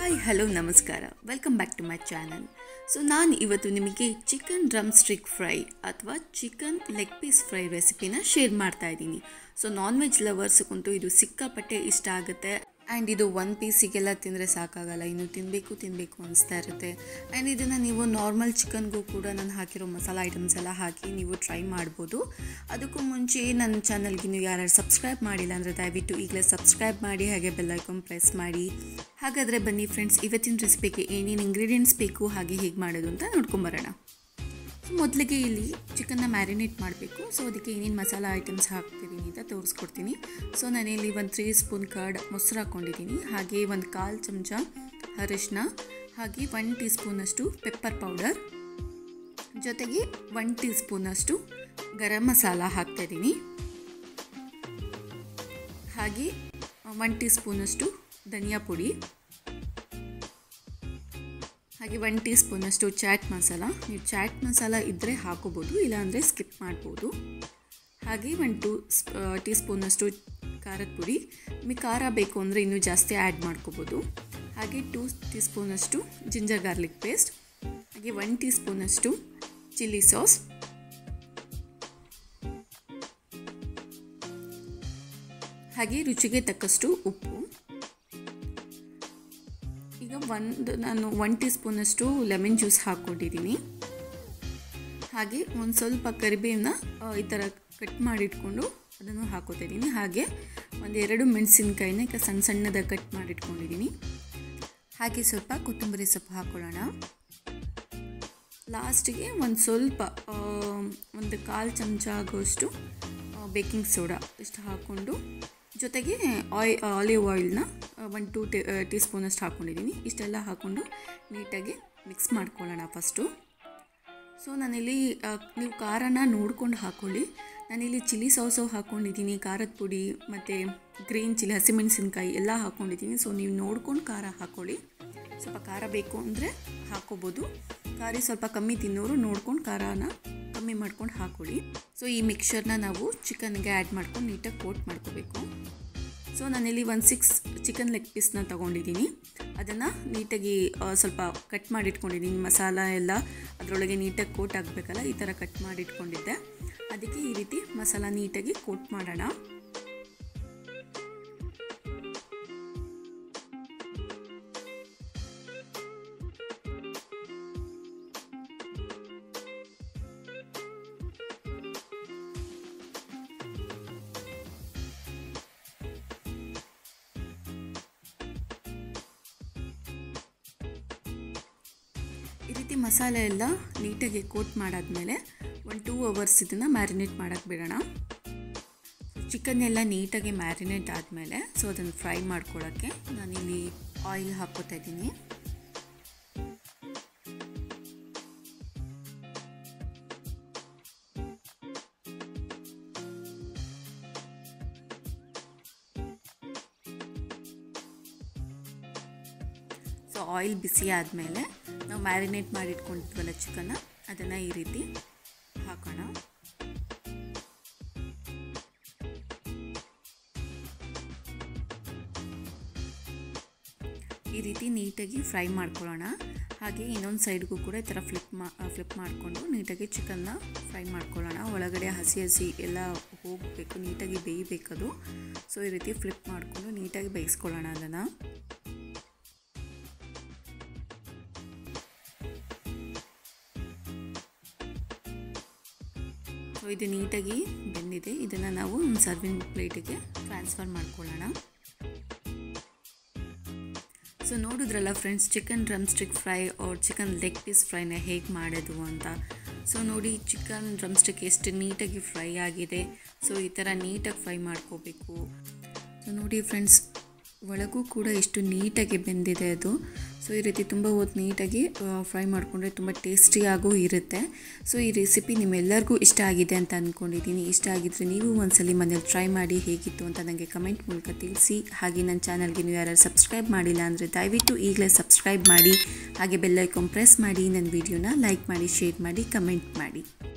hi hello ನಮಸ್ಕಾರ welcome back to my channel so ನಾನು ಇವತ್ತು ನಿಮಗೆ ಚಿಕನ್ ಡ್ರಮ್ ಸ್ಟಿಕ್ ಫ್ರೈ ಅಥವಾ ಚಿಕನ್ ಲೆಗ್ ಪೀಸ್ ಫ್ರೈ ರೆಸಿಪಿನ ಶೇರ್ ಮಾಡ್ತಾ ಇದ್ದೀನಿ ಸೊ ನಾನ್ ವೆಜ್ ಲವರ್ಸ್ಗಂತೂ ಇದು ಸಿಕ್ಕಾಪಟ್ಟೆ ಇಷ್ಟ ಆಗುತ್ತೆ ಆ್ಯಂಡ್ ಇದು ಒನ್ ಪೀಸಿಗೆಲ್ಲ ತಿಂದರೆ ಸಾಕಾಗಲ್ಲ ಇನ್ನು ತಿನ್ನಬೇಕು ತಿನ್ನಬೇಕು ಅನಿಸ್ತಾ ಇರುತ್ತೆ ಆ್ಯಂಡ್ ಇದನ್ನು ನೀವು ನಾರ್ಮಲ್ ಚಿಕನ್ಗೂ ಕೂಡ ನಾನು ಹಾಕಿರೋ ಮಸಾಲ ಐಟಮ್ಸ್ ಎಲ್ಲ ಹಾಕಿ ನೀವು ಟ್ರೈ ಮಾಡ್ಬೋದು ಅದಕ್ಕೂ ಮುಂಚೆ ನನ್ನ ಚಾನಲ್ಗೆ ನೀವು ಯಾರು ಸಬ್ಸ್ಕ್ರೈಬ್ ಮಾಡಿಲ್ಲ ಅಂದರೆ ದಯವಿಟ್ಟು ಈಗಲೇ ಸಬ್ಸ್ಕ್ರೈಬ್ ಮಾಡಿ ಹಾಗೆ ಬೆಲ್ ಐಕಾನ್ ಪ್ರೆಸ್ ಮಾಡಿ ಹಾಗಾದರೆ ಬನ್ನಿ ಫ್ರೆಂಡ್ಸ್ ಇವತ್ತಿನ ರೆಸಿಪಿಗೆ ಏನೇನು ಇಂಗ್ರೀಡಿಯೆಂಟ್ಸ್ ಬೇಕು ಹಾಗೆ ಹೇಗೆ ಮಾಡೋದು ಅಂತ ನೋಡ್ಕೊಂಬರೋಣ ಸೊ ಮೊದಲಿಗೆ ಇಲ್ಲಿ ಚಿಕನ್ನ ಮ್ಯಾರಿನೇಟ್ ಮಾಡಬೇಕು ಸೊ ಅದಕ್ಕೆ ಏನೇನು ಮಸಾಲ ಐಟಮ್ಸ್ ಹಾಕ್ತಿದ್ದೀನಿ ಅಂತ ತೋರಿಸ್ಕೊಡ್ತೀನಿ ಸೊ ನಾನಿಲ್ಲಿ ಒಂದು ತ್ರೀ ಸ್ಪೂನ್ ಕರ್ಡ್ ಮೊಸರು ಹಾಕ್ಕೊಂಡಿದ್ದೀನಿ ಹಾಗೆ ಒಂದು ಕಾಲು ಚಮಚ ಅರಿಶಿನ ಹಾಗೆ ಒನ್ ಟೀ ಸ್ಪೂನಷ್ಟು ಪೆಪ್ಪರ್ ಪೌಡರ್ ಜೊತೆಗೆ ಒನ್ ಟೀ ಸ್ಪೂನಷ್ಟು ಗರಂ ಮಸಾಲ ಹಾಕ್ತಾಯಿದ್ದೀನಿ ಹಾಗೆ ಒನ್ ಟೀ ಸ್ಪೂನಷ್ಟು ಧನಿಯಾ ಪುಡಿ ಹಾಗೆ ಒನ್ ಟೀ ಸ್ಪೂನಷ್ಟು ಚಾಟ್ ಮಸಾಲ ನೀವು ಚಾಟ್ ಮಸಾಲ ಇದ್ದರೆ ಹಾಕೋಬೋದು ಇಲ್ಲಾಂದರೆ ಸ್ಕಿಪ್ ಮಾಡ್ಬೋದು ಹಾಗೆ ಒನ್ ಟೂ ಟೀ ಸ್ಪೂನಷ್ಟು ಖಾರದ ಪುಡಿ ನಿಮಗೆ ಖಾರ ಬೇಕು ಅಂದರೆ ಇನ್ನೂ ಜಾಸ್ತಿ ಆ್ಯಡ್ ಮಾಡ್ಕೋಬೋದು ಹಾಗೆ ಟೂ ಟೀ ಸ್ಪೂನಷ್ಟು ಜಿಂಜರ್ ಗಾರ್ಲಿಕ್ ಪೇಸ್ಟ್ ಹಾಗೆ ಒನ್ ಟೀ ಸ್ಪೂನಷ್ಟು ಚಿಲ್ಲಿ ಸಾಸ್ ಹಾಗೆ ರುಚಿಗೆ ತಕ್ಕಷ್ಟು ಉಪ್ಪು ಈಗ ಒಂದು ನಾನು ಒನ್ ಟೀ ಸ್ಪೂನಷ್ಟು ಲೆಮನ್ ಜ್ಯೂಸ್ ಹಾಕ್ಕೊಂಡಿದ್ದೀನಿ ಹಾಗೆ ಒಂದು ಸ್ವಲ್ಪ ಕರಿಬೇವನ್ನ ಈ ಥರ ಕಟ್ ಮಾಡಿಟ್ಕೊಂಡು ಅದನ್ನು ಹಾಕೋತಿದ್ದೀನಿ ಹಾಗೆ ಒಂದೆರಡು ಮೆಣಸಿನ್ಕಾಯಿನ ಈಗ ಸಣ್ಣ ಸಣ್ಣದಾಗಿ ಕಟ್ ಮಾಡಿಟ್ಕೊಂಡಿದ್ದೀನಿ ಹಾಗೆ ಸ್ವಲ್ಪ ಕೊತ್ತಂಬರಿ ಸೊಪ್ಪು ಹಾಕ್ಕೊಳ್ಳೋಣ ಲಾಸ್ಟಿಗೆ ಒಂದು ಸ್ವಲ್ಪ ಒಂದು ಕಾಲು ಚಮಚ ಆಗೋಷ್ಟು ಬೇಕಿಂಗ್ ಸೋಡಾ ಇಷ್ಟು ಹಾಕ್ಕೊಂಡು ಜೊತೆಗೆ ಆಯ್ ಆಲಿವ್ ಆಯಿಲ್ನ ಒನ್ ಟೂ ಟೇ ಟೀ ಸ್ಪೂನಷ್ಟು ಹಾಕ್ಕೊಂಡಿದ್ದೀನಿ ಇಷ್ಟೆಲ್ಲ ಹಾಕ್ಕೊಂಡು ನೀಟಾಗಿ ಮಿಕ್ಸ್ ಮಾಡ್ಕೊಳ್ಳೋಣ ಫಸ್ಟು ಸೊ ನಾನಿಲ್ಲಿ ನೀವು ಖಾರನ ನೋಡ್ಕೊಂಡು ಹಾಕ್ಕೊಳ್ಳಿ ನಾನಿಲ್ಲಿ ಚಿಲ್ಲಿ ಸಾಸು ಹಾಕ್ಕೊಂಡಿದ್ದೀನಿ ಖಾರದ ಪುಡಿ ಮತ್ತು ಗ್ರೀನ್ ಚಿಲ್ಲಿ ಹಸಿಮೆಣಸಿನ್ಕಾಯಿ ಎಲ್ಲ ಹಾಕ್ಕೊಂಡಿದ್ದೀನಿ ಸೊ ನೀವು ನೋಡ್ಕೊಂಡು ಖಾರ ಹಾಕ್ಕೊಳ್ಳಿ ಸ್ವಲ್ಪ ಖಾರ ಬೇಕು ಅಂದರೆ ಹಾಕ್ಕೋಬೋದು ಖಾರ ಸ್ವಲ್ಪ ಕಮ್ಮಿ ತಿನ್ನೋರು ನೋಡ್ಕೊಂಡು ಖಾರನ ಕಮ್ಮಿ ಮಾಡ್ಕೊಂಡು ಹಾಕ್ಕೊಳ್ಳಿ ಸೊ ಈ ಮಿಕ್ಸರ್ನ ನಾವು ಚಿಕನ್ಗೆ ಆ್ಯಡ್ ಮಾಡ್ಕೊಂಡು ನೀಟಾಗಿ ಕೋಟ್ ಮಾಡ್ಕೋಬೇಕು ಸೊ ನಾನಿಲ್ಲಿ ಒಂದು ಸಿಕ್ಸ್ ಚಿಕನ್ ಲೆಗ್ ಪೀಸ್ನ ತೊಗೊಂಡಿದ್ದೀನಿ ಅದನ್ನು ನೀಟಾಗಿ ಸ್ವಲ್ಪ ಕಟ್ ಮಾಡಿಟ್ಕೊಂಡಿದ್ದೀನಿ ಮಸಾಲ ಎಲ್ಲ ಅದರೊಳಗೆ ನೀಟಾಗಿ ಕೋಟ್ ಆಗಬೇಕಲ್ಲ ಈ ಥರ ಕಟ್ ಮಾಡಿಟ್ಕೊಂಡಿದ್ದೆ ಅದಕ್ಕೆ ಈ ರೀತಿ ಮಸಾಲ ನೀಟಾಗಿ ಕೋಟ್ ಮಾಡೋಣ ಈ ರೀತಿ ಮಸಾಲೆ ಎಲ್ಲ ನೀಟಾಗಿ ಕೋಟ್ ಮಾಡಾದಮೇಲೆ ಒಂದು ಟೂ ಅವರ್ಸ್ ಇದನ್ನು ಮ್ಯಾರಿನೇಟ್ ಮಾಡೋಕ್ಕೆ ಬಿಡೋಣ ಚಿಕನ್ ಎಲ್ಲ ನೀಟಾಗಿ ಮ್ಯಾರಿನೇಟ್ ಆದಮೇಲೆ ಸೊ ಅದನ್ನು ಫ್ರೈ ಮಾಡ್ಕೊಳ್ಳೋಕ್ಕೆ ನಾನಿಲ್ಲಿ ಆಯಿಲ್ ಹಾಕ್ಕೋತಾ ಇದ್ದೀನಿ ಸೊ ಆಯಿಲ್ ಬಿಸಿ ಆದಮೇಲೆ ನಾವು ಮ್ಯಾರಿನೇಟ್ ಮಾಡಿ ಇಟ್ಕೊಂಡಿದ್ವಲ್ಲ ಚಿಕನ್ನ ಅದನ್ನು ಈ ರೀತಿ ಹಾಕೋಣ ಈ ರೀತಿ ನೀಟಾಗಿ ಫ್ರೈ ಮಾಡ್ಕೊಳ್ಳೋಣ ಹಾಗೆ ಇನ್ನೊಂದು ಸೈಡ್ಗೂ ಕೂಡ ಈ ಥರ ಫ್ಲಿಪ್ ಮಾ ಫ್ಲಿಪ್ ಮಾಡಿಕೊಂಡು ನೀಟಾಗಿ ಚಿಕನ್ನ ಫ್ರೈ ಮಾಡ್ಕೊಳ್ಳೋಣ ಒಳಗಡೆ ಹಸಿ ಹಸಿ ಎಲ್ಲ ಹೋಗಬೇಕು ನೀಟಾಗಿ ಬೇಯಬೇಕದು ಸೊ ಈ ರೀತಿ ಫ್ಲಿಪ್ ಮಾಡಿಕೊಂಡು ನೀಟಾಗಿ ಬೇಯಿಸ್ಕೊಳ್ಳೋಣ ಅದನ್ನು ಸೊ ಇದು ನೀಟಾಗಿ ಬೆಂದಿದೆ ಇದನ್ನು ನಾವು ಒಂದು ಸರ್ವಿಂಗ್ ಪ್ಲೇಟಿಗೆ ಟ್ರಾನ್ಸ್ಫರ್ ಮಾಡ್ಕೊಳ್ಳೋಣ ಸೊ ನೋಡಿದ್ರಲ್ಲ friends chicken drumstick fry or chicken leg piece ಫ್ರೈನ ಹೇಗೆ ಮಾಡೋದು ಅಂತ ಸೊ ನೋಡಿ ಚಿಕನ್ ಡ್ರಮ್ ಸ್ಟಿಕ್ ಎಷ್ಟು ನೀಟಾಗಿ ಫ್ರೈ ಆಗಿದೆ ಸೊ ಈ ಥರ ನೀಟಾಗಿ ಫ್ರೈ ಮಾಡ್ಕೋಬೇಕು ಸೊ ನೋಡಿ ಫ್ರೆಂಡ್ಸ್ ಒಳಗೂ ಕೂಡ ಎಷ್ಟು ನೀಟಾಗಿ ಬೆಂದಿದೆ ಅದು ಸೊ ಈ ರೀತಿ ತುಂಬ ಹೊತ್ತು ನೀಟಾಗಿ ಫ್ರೈ ಮಾಡಿಕೊಂಡ್ರೆ ತುಂಬ ಟೇಸ್ಟಿಯಾಗೂ ಇರುತ್ತೆ ಸೊ ಈ ರೆಸಿಪಿ ನಿಮ್ಮೆಲ್ಲರಿಗೂ ಇಷ್ಟ ಆಗಿದೆ ಅಂತ ಅಂದ್ಕೊಂಡಿದ್ದೀನಿ ಇಷ್ಟ ಆಗಿದ್ದರೆ ನೀವು ಒಂದ್ಸಲಿ ಮನೇಲಿ ಟ್ರೈ ಮಾಡಿ ಹೇಗಿತ್ತು ಅಂತ ನನಗೆ ಕಮೆಂಟ್ ಮೂಲಕ ತಿಳಿಸಿ ಹಾಗೆ ನನ್ನ ಚಾನಲ್ಗೆ ನೀವು ಯಾರು ಸಬ್ಸ್ಕ್ರೈಬ್ ಮಾಡಿಲ್ಲ ಅಂದರೆ ದಯವಿಟ್ಟು ಈಗಲೇ ಸಬ್ಸ್ಕ್ರೈಬ್ ಮಾಡಿ ಹಾಗೆ ಬೆಲ್ಲೈಕಾನ್ ಪ್ರೆಸ್ ಮಾಡಿ ನನ್ನ ವೀಡಿಯೋನ ಲೈಕ್ ಮಾಡಿ ಶೇರ್ ಮಾಡಿ ಕಮೆಂಟ್ ಮಾಡಿ